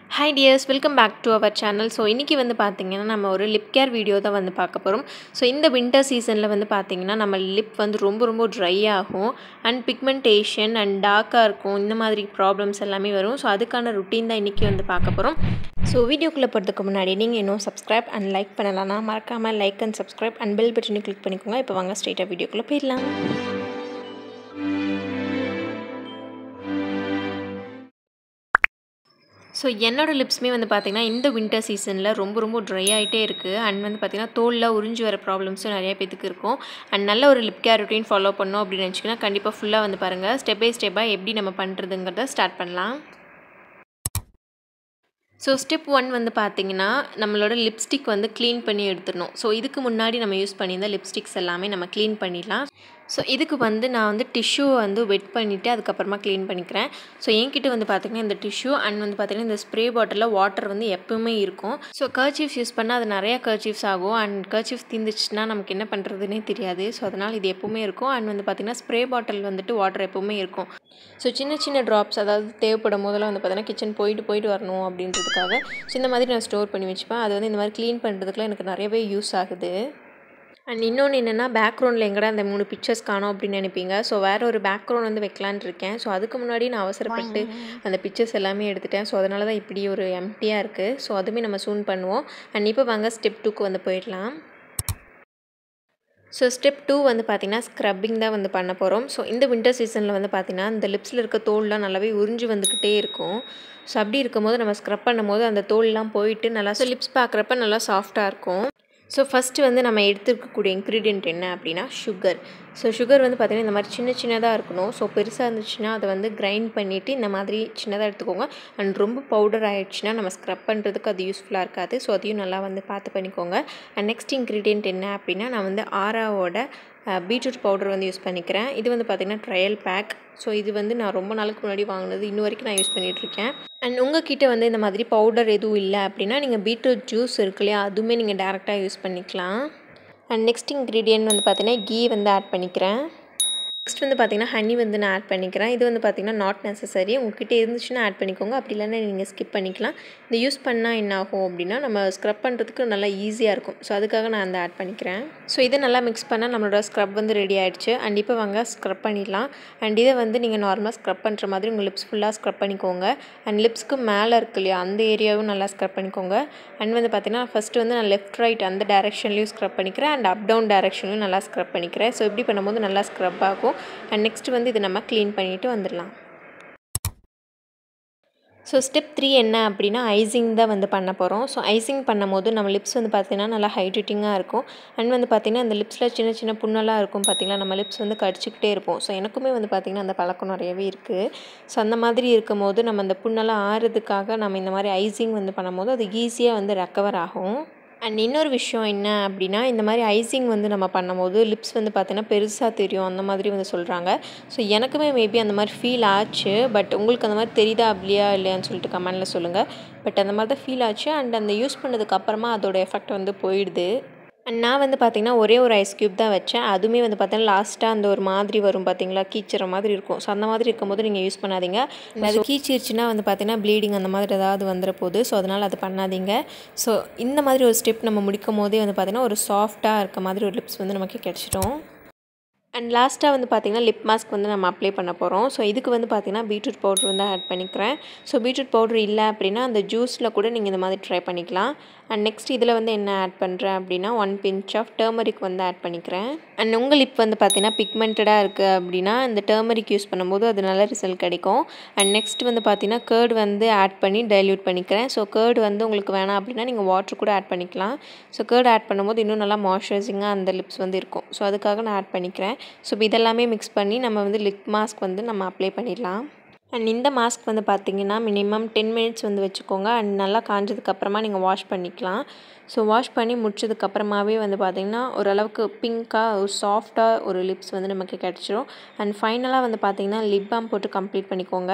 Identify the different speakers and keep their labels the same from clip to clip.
Speaker 1: hi dears welcome back to our channel so இன்றைக்கி வந்து பார்த்திங்கன்னா நம்ம ஒரு லிப் கேர் வீடியோ தான் வந்து பார்க்க போகிறோம் ஸோ இந்த வின்டர் சீசனில் வந்து பார்த்திங்கன்னா நம்ம லிப் வந்து ரொம்ப ரொம்ப ட்ரை ஆகும் அண்ட் பிக்மெண்டேஷன் அண்ட் டார்க்காக இருக்கும் இந்த மாதிரி ப்ராப்ளம்ஸ் எல்லாமே வரும் ஸோ அதுக்கான ருட்டீன் தான் இன்றைக்கி வந்து பார்க்க போகிறோம் ஸோ வீடியோக்குள்ளே போகிறதுக்கு முன்னாடி நீங்கள் இன்னும் சப்ஸ்கிரைப் அண்ட் லைக் பண்ணலாம்னா மறக்காமல் like and subscribe and bell பட்டனை கிளிக் பண்ணிக்கோங்க இப்போ வாங்க ஸ்ட்ரெயிட்டாக வீடியோக்குள்ளே போயிடலாம் ஸோ என்னோடய லிப்ஸுமே வந்து பார்த்திங்கன்னா இந்த வின்டர் சீசனில் ரொம்ப ரொம்ப ட்ரை ஆகிட்டே இருக்குது அண்ட் வந்து பார்த்திங்கன்னா தோலில் உறிஞ்சி வர ப்ராப்ளம்ஸும் நிறைய பேத்துக்கு இருக்கும் அண்ட் நல்ல ஒரு லிப் கேர் ரொட்டீன் ஃபாலோ பண்ணோம் அப்படின்னு நினச்சிங்கன்னா கண்டிப்பாக ஃபுல்லாக வந்து பாருங்கள் ஸ்டெப் பை ஸ்டெப்பாக எப்படி நம்ம பண்ணுறதுங்கிறத ஸ்டார்ட் பண்ணலாம் ஸோ ஸ்டெப் ஒன் வந்து பார்த்திங்கன்னா நம்மளோட லிப்ஸ்டிக் வந்து க்ளீன் பண்ணி எடுத்துடணும் ஸோ இதுக்கு முன்னாடி நம்ம யூஸ் பண்ணியிருந்த லிப்ஸ்டிக்ஸ் எல்லாமே நம்ம க்ளீன் பண்ணிடலாம் ஸோ இதுக்கு வந்து நான் வந்து டிஷ்யூவை வந்து வெட் பண்ணிவிட்டு அதுக்கப்புறமா க்ளீன் பண்ணிக்கிறேன் ஸோ என்கிட்ட வந்து பார்த்திங்கன்னா இந்த டிஷ்யூ அண்ட் வந்து பார்த்திங்கன்னா இந்த ஸ்ப்ரே பாட்டிலில் வாட்டர் வந்து எப்பவுமே இருக்கும் ஸோ கர்ச்சீஃப்ஸ் யூஸ் பண்ணால் அது நிறையா கர்ச்சீஃப்ஸ் ஆகும் அண்ட் கர்ச்சீஃப் தீந்துச்சுன்னா நமக்கு என்ன பண்ணுறதுனே தெரியாது ஸோ அதனால் இது எப்பவுமே இருக்கும் அண்ட் வந்து பார்த்திங்கன்னா ஸ்ப்ரே பாட்டில் வந்துட்டு வாட்டர் எப்பவுமே இருக்கும் ஸோ சின்ன சின்ன ட்ராப்ஸ் அதாவது தேவைப்படும் போதெல்லாம் வந்து பார்த்தீங்கன்னா கிச்சன் போயிட்டு போயிட்டு வரணும் அப்படின்றதுக்காக ஸோ இந்த மாதிரி நான் ஸ்டோர் பண்ணி வச்சுப்பேன் அது வந்து இந்த மாதிரி க்ளீன் பண்ணுறதுக்குலாம் எனக்கு நிறையவே யூஸ் ஆகுது அண்ட் இன்னொன்று என்னென்னா பேக்ரவுண்டில் எங்கடா அந்த மூணு பிக்சர்ஸ் காணோம் அப்படின்னு நினைப்பீங்க ஸோ வேறு ஒரு பேக்ரவுண்ட் வந்து வைக்கலான் இருக்கேன் ஸோ அதுக்கு முன்னாடி நான் அவசரப்பட்டு அந்த பிக்சர்ஸ் எல்லாமே எடுத்துட்டேன் ஸோ அதனால தான் இப்படி ஒரு எம்டியாக இருக்குது ஸோ அதுவுமே நம்ம சூன் பண்ணுவோம் அண்ட் இப்போ வாங்க ஸ்டெப் டூக்கு வந்து போயிடலாம் ஸோ ஸ்டெப் டூ வந்து பார்த்திங்கன்னா ஸ்க்ரப்பிங் தான் வந்து பண்ண போகிறோம் ஸோ இந்த வின்டர் சீசனில் வந்து பார்த்திங்கன்னா இந்த லிப்ஸில் இருக்க தோல்லாம் நல்லாவே உறிஞ்சி வந்துக்கிட்டே இருக்கும் ஸோ அப்படி இருக்கும்போது நம்ம ஸ்க்ரப் பண்ணும்போது அந்த தோல்லாம் போயிட்டு நல்லா ஸோ லிப்ஸ் பார்க்குறப்ப நல்லா சாஃப்டாக இருக்கும் ஸோ ஃபஸ்ட்டு வந்து நம்ம எடுத்துருக்கக்கூடிய இன்க்ரீடியன்ட் என்ன அப்படின்னா சுகர் ஸோ சுகர் வந்து பார்த்திங்கன்னா இந்த மாதிரி சின்ன சின்னதாக இருக்கணும் ஸோ பெருசாக இருந்துச்சுன்னா அதை வந்து கிரைண்ட் பண்ணிவிட்டு இந்த மாதிரி சின்னதாக எடுத்துக்கோங்க அண்ட் ரொம்ப பவுடர் ஆகிடுச்சுன்னா நம்ம ஸ்க்ரப் பண்ணுறதுக்கு அது யூஸ்ஃபுல்லாக இருக்காது ஸோ அதையும் நல்லா வந்து பார்த்து பண்ணிக்கோங்க அண்ட் நெக்ஸ்ட் இன்க்ரீடியன்ட் என்ன அப்படின்னா நான் வந்து ஆராவோட பீட்ரூட் பவுடர் வந்து யூஸ் பண்ணிக்கிறேன் இது வந்து பார்த்திங்கன்னா ட்ரையல் பேக் ஸோ இது வந்து நான் ரொம்ப நாளுக்கு முன்னாடி வாங்கினது இன்ன வரைக்கும் நான் யூஸ் பண்ணிகிட்ருக்கேன் அண்ட் உங்கள் கிட்டே வந்து இந்த மாதிரி பவுடர் எதுவும் இல்லை அப்படின்னா நீங்கள் பீட்ரூட் ஜூஸ் இருக்கு இல்லையா அதுவுமே நீங்கள் டேரெக்டாக யூஸ் பண்ணிக்கலாம் அண்ட் நெக்ஸ்ட் இன்க்ரீடியன்ட் வந்து பார்த்திங்கன்னா கீ வந்து ஆட் பண்ணிக்கிறேன் நெக்ஸ்ட் வந்து பார்த்திங்கன்னா ஹனி வந்து நான் ஆட் பண்ணிக்கிறேன் இது வந்து பார்த்திங்கன்னா நாட் நெசசரி உங்ககிட்ட இருந்துச்சுன்னா ஆட் பண்ணிக்கோங்க அப்படி இல்லைன்னா நீங்கள் ஸ்கிப் பண்ணிக்கலாம் இந்த யூஸ் பண்ணால் என்ன ஆகும் அப்படின்னா நம்ம ஸ்க்ரப் பண்ணுறதுக்கு நல்லா ஈஸியாக இருக்கும் ஸோ அதுக்காக நான் அந்த ஆட் பண்ணிக்கிறேன் ஸோ இதை நல்லா மிக்ஸ் பண்ணால் நம்மளோட ஸ்க்ரப் வந்து ரெடி ஆகிடுச்சு அண்ட் இப்போ வாங்க ஸ்க்ரப் பண்ணிடலாம் அண்ட் இதை வந்து நீங்கள் நார்மலாக ஸ்க்ரப் பண்ணுற மாதிரி உங்கள் லிப்ஸ் ஃபுல்லாக ஸ்க்ரப் பண்ணிக்கோங்க அண்ட் லிப்ஸ்க்கு மேலே இருக்கு இல்லையா அந்த ஏரியாவும் நல்லா ஸ்க்ரப் பண்ணிக்கோங்க அண்ட் வந்து பார்த்திங்கன்னா ஃபஸ்ட்டு வந்து நான் லெஃப்ட் ரைட் அந்த டேரெக்ஷன்லேயும் ஸ்க்ரப் பண்ணிக்கிறேன் அண்ட் அப் டவுன் டேரெக்ஷன்லையும் நல்லா ஸ்க்ரப் பண்ணிக்கிறேன் ஸோ இப்படி பண்ணும்போது நல்லா ஸ்க்ரப் ஆகும் அண்ட் நெக்ஸ்ட் வந்து இதை நம்ம க்ளீன் பண்ணிவிட்டு வந்துடலாம் ஸோ ஸ்டெப் த்ரீ என்ன அப்படின்னா ஐசிங் தான் வந்து பண்ண போகிறோம் ஸோ ஐசிங் பண்ணும்போது நம்ம லிப்ஸ் வந்து பார்த்திங்கன்னா நல்லா ஹைட்ரேட்டிங்காக இருக்கும் அண்ட் வந்து பார்த்திங்கன்னா அந்த லிப்ஸில் சின்ன சின்ன புண்ணெல்லாம் இருக்கும் பார்த்திங்களா நம்ம லிப்ஸ் வந்து கடிச்சிக்கிட்டே இருப்போம் ஸோ எனக்குமே வந்து பார்த்திங்கன்னா அந்த பழக்கம் நிறையவே இருக்குது ஸோ அந்த மாதிரி இருக்கும் போது நம்ம அந்த புண்ணெல்லாம் ஆறுறதுக்காக நம்ம இந்த மாதிரி ஐசிங் வந்து பண்ணும்போது அது ஈஸியாக வந்து ரெக்கவர் ஆகும் அண்ட் இன்னொரு விஷயம் என்ன அப்படின்னா இந்த மாதிரி ஐசிங் வந்து நம்ம பண்ணும்போது லிப்ஸ் வந்து பார்த்தீங்கன்னா பெருசாக தெரியும் அந்த மாதிரி வந்து சொல்கிறாங்க ஸோ எனக்குமே மேபி அந்த மாதிரி ஃபீல் ஆச்சு பட் உங்களுக்கு அந்த மாதிரி தெரியுதா அப்படியா இல்லையான்னு சொல்லிட்டு கமெண்டில் சொல்லுங்கள் பட் அந்த மாதிரி தான் ஃபீல் ஆச்சு அண்ட் அந்த யூஸ் பண்ணதுக்கு அப்புறமா அதோட எஃபெக்ட் வந்து போயிடுது அண்ட் நான் வந்து பார்த்திங்கன்னா ஒரே ஒரு ஐஸ் க்யூப் தான் வச்சேன் அதுவுமே வந்து பார்த்தீங்கன்னா லாஸ்ட்டாக அந்த ஒரு மாதிரி வரும் பார்த்தீங்களா கீச்சுற மாதிரி இருக்கும் ஸோ அந்த மாதிரி இருக்கும்போது நீங்கள் யூஸ் பண்ணாதீங்க அது கீச்சிருச்சுன்னா வந்து பார்த்திங்கன்னா ப்ளீடிங் அந்த மாதிரி ஏதாவது வந்துட போகுது ஸோ அதனால் அது பண்ணாதீங்க ஸோ இந்த மாதிரி ஒரு ஸ்டெப் நம்ம முடிக்கும் போதே வந்து பார்த்திங்கன்னா ஒரு சாஃப்டாக இருக்க மாதிரி ஒரு லிப்ஸ் வந்து நமக்கு கிடச்சிட்டோம் அண்ட் லாஸ்ட்டாக வந்து பார்த்திங்கன்னா லிப் மாஸ்க் வந்து நம்ம அப்ளை பண்ண போகிறோம் ஸோ இதுக்கு வந்து பார்த்திங்கன்னா பீட்ரூட் பவுட்ரு வந்து ஆட் பண்ணிக்கிறேன் ஸோ பீட்ரூட் பவுட்ரு இல்லை அப்படின்னா அந்த ஜூஸில் கூட நீங்கள் இந்த மாதிரி ட்ரை பண்ணிக்கலாம் அண்ட் நெக்ஸ்ட் இதில் வந்து என்ன ஆட் பண்ணுறேன் அப்படின்னா ஒன் பிஞ்ச் ஆஃப் டர்மரிக் வந்து ஆட் பண்ணிக்கிறேன் அண்ட் உங்கள் லிப் வந்து பார்த்திங்கன்னா பிக்மெண்டடாக இருக்குது அப்படின்னா இந்த டர்மரிக் யூஸ் பண்ணும்போது அது நல்ல ரிசல்ட் கிடைக்கும் அண்ட் நெக்ஸ்ட் வந்து பார்த்திங்கன்னா கேர்டு வந்து ஆட் பண்ணி டைல்யூட் பண்ணிக்கிறேன் ஸோ கேர்டு வந்து உங்களுக்கு வேணாம் அப்படின்னா நீங்கள் வாட்டர் கூட ஆட் பண்ணிக்கலாம் ஸோ கேர்டு ஆட் பண்ணும்போது இன்னும் நல்லா மாய்ஸ்சரைசிங்காக அந்த லிப்ஸ் வந்து இருக்கும் ஸோ அதுக்காக நான் ஆட் பண்ணிக்கிறேன் ஸோ இப்போ இதெல்லாமே மிக்ஸ் பண்ணி நம்ம வந்து லிப் மாஸ்க் வந்து நம்ம அப்ளை பண்ணிடலாம் அண்ட் இந்த மாஸ்க் வந்து பார்த்திங்கன்னா மினிமம் டென் மினிட்ஸ் வந்து வச்சுக்கோங்க அண்ட் நல்லா காஞ்சதுக்கப்புறமா நீங்கள் வாஷ் பண்ணிக்கலாம் ஸோ வாஷ் பண்ணி முடிச்சதுக்கப்புறமாவே வந்து பார்த்திங்கன்னா ஓரளவுக்கு பிங்க்காக ஒரு சாஃப்டாக ஒரு லிப்ஸ் வந்து நமக்கு கிடச்சிரும் அண்ட் ஃபைனலாக வந்து பார்த்திங்கன்னா லிப் பாம் போட்டு கம்ப்ளீட் பண்ணிக்கோங்க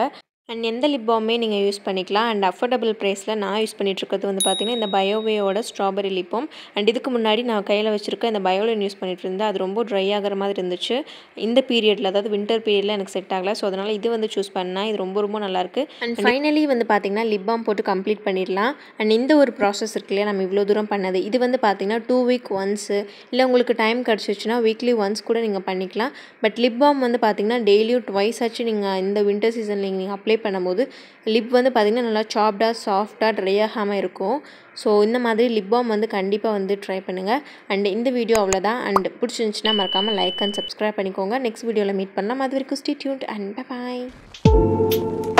Speaker 1: அண்ட் எந்த லிப் பாமே நீங்கள் யூஸ் பண்ணிக்கலாம் அண்ட் அஃபோர்டபுள் ப்ரைஸில் நான் யூஸ் பண்ணிகிட்ருக்கிறது வந்து பார்த்திங்கன்னா இந்த பயோவேயோட ஸ்ட்ராபெரி லிப்பும் அண்ட் இதுக்கு முன்னாடி நான் கையில் வச்சுருக்க இந்த பயோலின் யூஸ் பண்ணிட்டு இருந்தேன் அது ரொம்ப ட்ரை ஆகிற மாதிரி இருந்துச்சு இந்த பீரியடில் அதாவது வின்டர் பீரியடில் எனக்கு செட் ஆகலை ஸோ அதனால் இது வந்து சூஸ் பண்ணேன் இது ரொம்ப ரொம்ப நல்லாயிருக்கு அண்ட் ஃபைனலி வந்து பார்த்திங்கன்னா லிப் பாம் போட்டு கம்ப்ளீட் பண்ணிடலாம் அண்ட் இந்த ஒரு ப்ராசஸ் இருக்கு இல்லையா நம்ம இவ்வளோ தூரம் பண்ணது இது வந்து பார்த்திங்கன்னா டூ வீக் ஒன்ஸு இல்லை உங்களுக்கு டைம் கிடச்சிச்சுன்னா வீக்லி ஒன்ஸ் கூட நீங்கள் பண்ணிக்கலாம் பட் லிப் பாம் வந்து பார்த்திங்கன்னா டெய்லியும் ட்வைஸ் ஆச்சு நீங்கள் இந்த வின்டர் சீசனில் நீங்கள் அப்ளை பண்ணும்போது லிப் வந்து பார்த்திங்கன்னா நல்லா சாப்டாக சாஃப்டாக ட்ரை ஆகாமல் இருக்கும் ஸோ இந்த மாதிரி லிப் பாம் வந்து கண்டிப்பாக வந்து ட்ரை பண்ணுங்கள் அண்ட் இந்த வீடியோ அவ்வளோதான் அண்ட் பிடிச்சிருந்துச்சுன்னா மறக்காமல் லைக் அண்ட் சப்ஸ்கிரைப் பண்ணிக்கோங்க நெக்ஸ்ட் வீடியோவில் மீட் பண்ணலாம் அது வரைக்கும் ஸ்டே டியூன்ட் அண்ட் பாய்